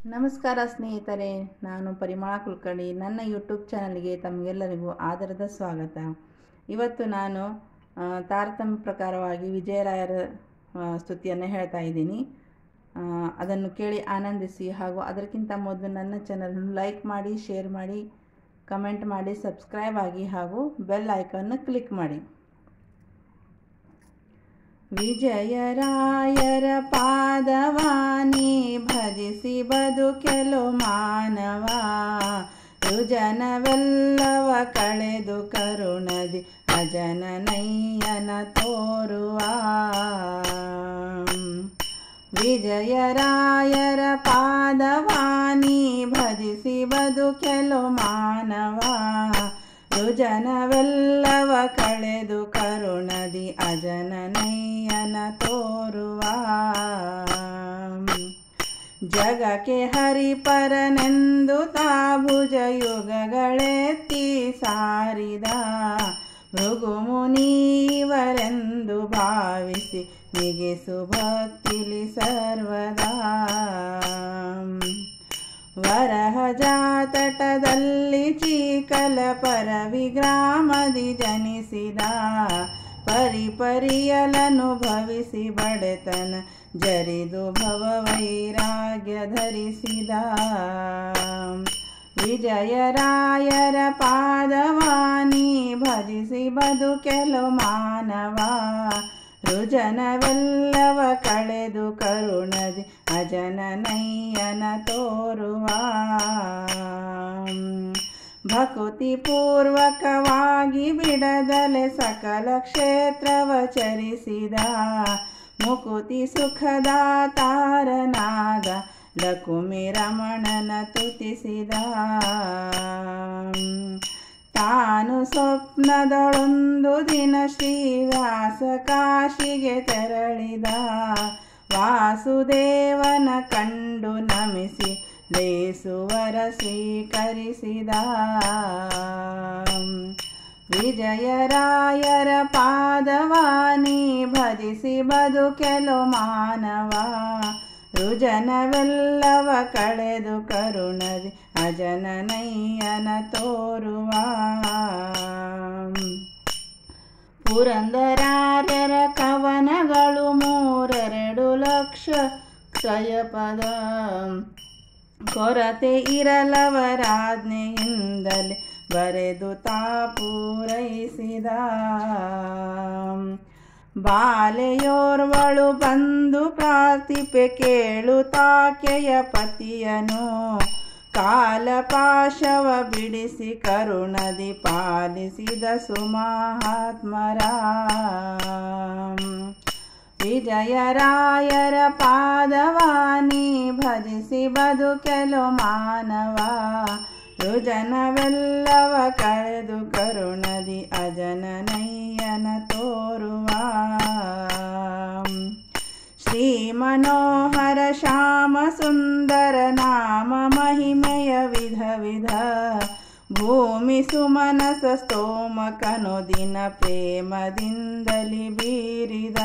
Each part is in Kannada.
ನಮಸ್ಕಾರ ಸ್ನೇಹಿತರೆ ನಾನು ಪರಿಮಳ ಕುಲಕರ್ಣಿ ನನ್ನ ಯೂಟ್ಯೂಬ್ ಚಾನಲ್ಗೆ ತಮಗೆಲ್ಲರಿಗೂ ಆದರದ ಸ್ವಾಗತ ಇವತ್ತು ನಾನು ಆ, ತಾರತಮ್ಯ ಪ್ರಕಾರವಾಗಿ ವಿಜಯರಾಯರ ಆ, ಸ್ತುತಿಯನ್ನು ಹೇಳ್ತಾ ಇದ್ದೀನಿ ಆ, ಅದನ್ನು ಕೇಳಿ ಆನಂದಿಸಿ ಹಾಗೂ ಅದಕ್ಕಿಂತ ಮೊದಲು ನನ್ನ ಚಾನಲನ್ನು ಲೈಕ್ ಮಾಡಿ ಶೇರ್ ಮಾಡಿ ಕಮೆಂಟ್ ಮಾಡಿ ಸಬ್ಸ್ಕ್ರೈಬ್ ಆಗಿ ಹಾಗೂ ಬೆಲ್ ಐಕನ್ನು ಕ್ಲಿಕ್ ಮಾಡಿ ವಿಜಯರಾಯರ ಪಾದವಾನಿ ಭಜಿಸಿ ಬದುಕೆಲು ಮಾನವ ರುಜನವೆಲ್ಲವ ಕಳೆದು ಕರುಣದಿ ಅಜನನಯ್ಯನ ತೋರುವ ವಿಜಯರಾಯರ ಪಾದವಾನಿ ಭಜಿಸಿ ಬದುಕೆಲು ಮಾನವ ರುಜನವೆಲ್ಲವ ಕಳೆದು ಕರುಣದಿ ಅಜನನಯ್ಯನ ತೋರುವ ಜಗಕ್ಕೆ ಹರಿಪರನೆಂದು ತಾಭುಜ ಯುಗಗಳೆತ್ತಿ ಸಾರಿದ ಭೃಗುಮುನೀವರೆಂದು ಭಾವಿಸಿ ನಿಗಿಸು ಭಕ್ತಿಲಿ ಸರ್ವದಾ ವರಹಜಾತಟದಲ್ಲಿ ಚೀಕಲ ಪರವಿ ಗ್ರಾಮದಿ ಜನಿಸಿದ ಪರಿಪರಿಯಲನು ಭವಿಸಿ ಬಡೆತನ ಜರಿದು ಭವ ವೈರಾಗ್ಯ ಧರಿಸಿದ ವಿಜಯರಾಯರ ಪಾದವಾನಿ ಭಜಿಸಿ ಬದುಕೆಲು ಮಾನವ ರುಜನವೆಲ್ಲವ ಕಳೆದು ಕರುಣದಿ ಅಜನನಯ್ಯನ ತೋರುವ ಭಕುತಿ ಪೂರ್ವಕವಾಗಿ ಬಿಡದಲೆ ಸಕಲ ಕ್ಷೇತ್ರವ ಚರಿಸಿದ ಮುಕುತಿ ಸುಖದಾತಾರನಾದ ಲಕುಮಿ ರಮಣನ ತುತಿಸಿದ ತಾನು ಸ್ವಪ್ನದೊಳೊಂದು ದಿನ ಶ್ರೀವ್ಯಾಸ ಕಾಶಿಗೆ ತೆರಳಿದ ವಾಸುದೇವನ ಕಂಡು ನಮಿಸಿ ಲೇಸುವರ ಸ್ವೀಕರಿಸಿದ ವಿಜಯರಾಯರ ಪಾದವಾನಿ ಭಜಿಸಿ ಬದುಕೆಲು ಮಾನವ ರುಜನವೆಲ್ಲವ ಕಳೆದು ಕರುಣದಿ ಅಜನನಯ್ಯನ ತೋರುವ ಪುರಂದರಾರ್ಯರ ಕವನಗಳು ಮೂರೆರಡು ಲಕ್ಷ ಕ್ಷಯಪದ ಕೊರತೆ ಇರಲವರಾಜ್ಞೆಯಿಂದಲೇ ಬರೆದು ತಾ ಪೂರೈಸಿದ ಬಾಲೆಯೋರ್ವಳು ಬಂದು ಪ್ರಾರ್ಥಿಪೆ ಕೇಳು ತಾಕೆಯ ಪತಿಯನು ಕಾಲಪಾಶವ ಬಿಡಿಸಿ ಕರುಣದಿ ಪಾಲಿಸಿದ ಸುಮಹಾತ್ಮರ ವಿಜಯರಾಯರ ಪಾದವಾನಿ ಭಜಿಸಿ ಬದುಕೆಲು ಮಾನವ ರುಜನವೆಲ್ಲವ ಕಳೆದು ಕರುಣದಿ ಅಜನನಯ್ಯನ ತೋರುವ ಶ್ರೀ ಮನೋಹರ ಶ್ಯಾಮ ಸುಂದರ ನಾಮ ಮಹಿಮೆಯ ವಿಧ ವಿಧ ಭೂಮಿ ಸುಮನಸ ಸ್ತೋಮ ಕನುದಿನ ಪ್ರೇಮದಿಂದಲಿ ಬೀರಿದ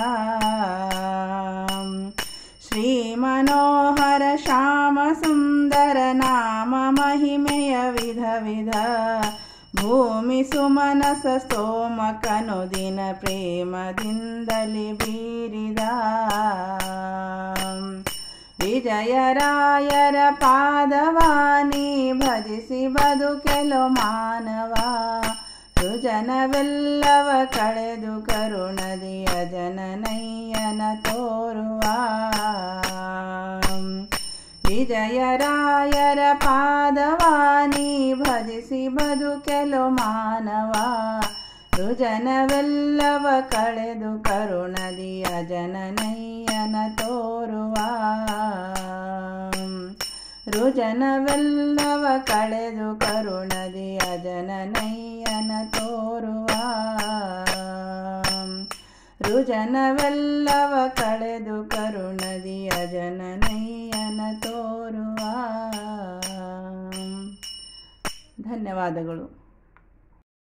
ಶ್ರೀ ಮನೋಹರ ಶ್ಯಾಮ ಸುಂದರ ನಾಮ ಮಹಿಮೆಯ ವಿಧ ವಿಧ ಭೂಮಿ ಸುಮನಸ ಸ್ತೋಮ ಕನುದಿನ ಪ್ರೇಮದಿಂದಲಿ ಬೀರಿದ ವಿಜಯರಾಯರ ಪಾದವಾನಿ ಭಜಿಸಿ ಬದುಕೆಲು ಮಾನವ ರುಜನವೆಲ್ಲವ ಕಳೆದು ಕರುಣದಿ ಅಜನನಯ್ಯನ ತೋರುವ ವಿಜಯರಾಯರ ಪಾದವಾನಿ ಭಜಿಸಿ ಬದುಕೆಲು ಮಾನವ ರುಜನವೆಲ್ಲವ ಕಳೆದು ಕರುಣದಿ ಅಜನನಯ್ಯನ ತೋರುವ ರುಜನವೆಲ್ಲವ ಕಳೆದು ಕರುಣದಿ ಅಜನನಯ್ಯನ ತೋರುವ ರುಜನವೆಲ್ಲವ ಕಳೆದು ಕರುಣದಿ ಅಜನನಯ್ಯನ ತೋರುವ ಧನ್ಯವಾದಗಳು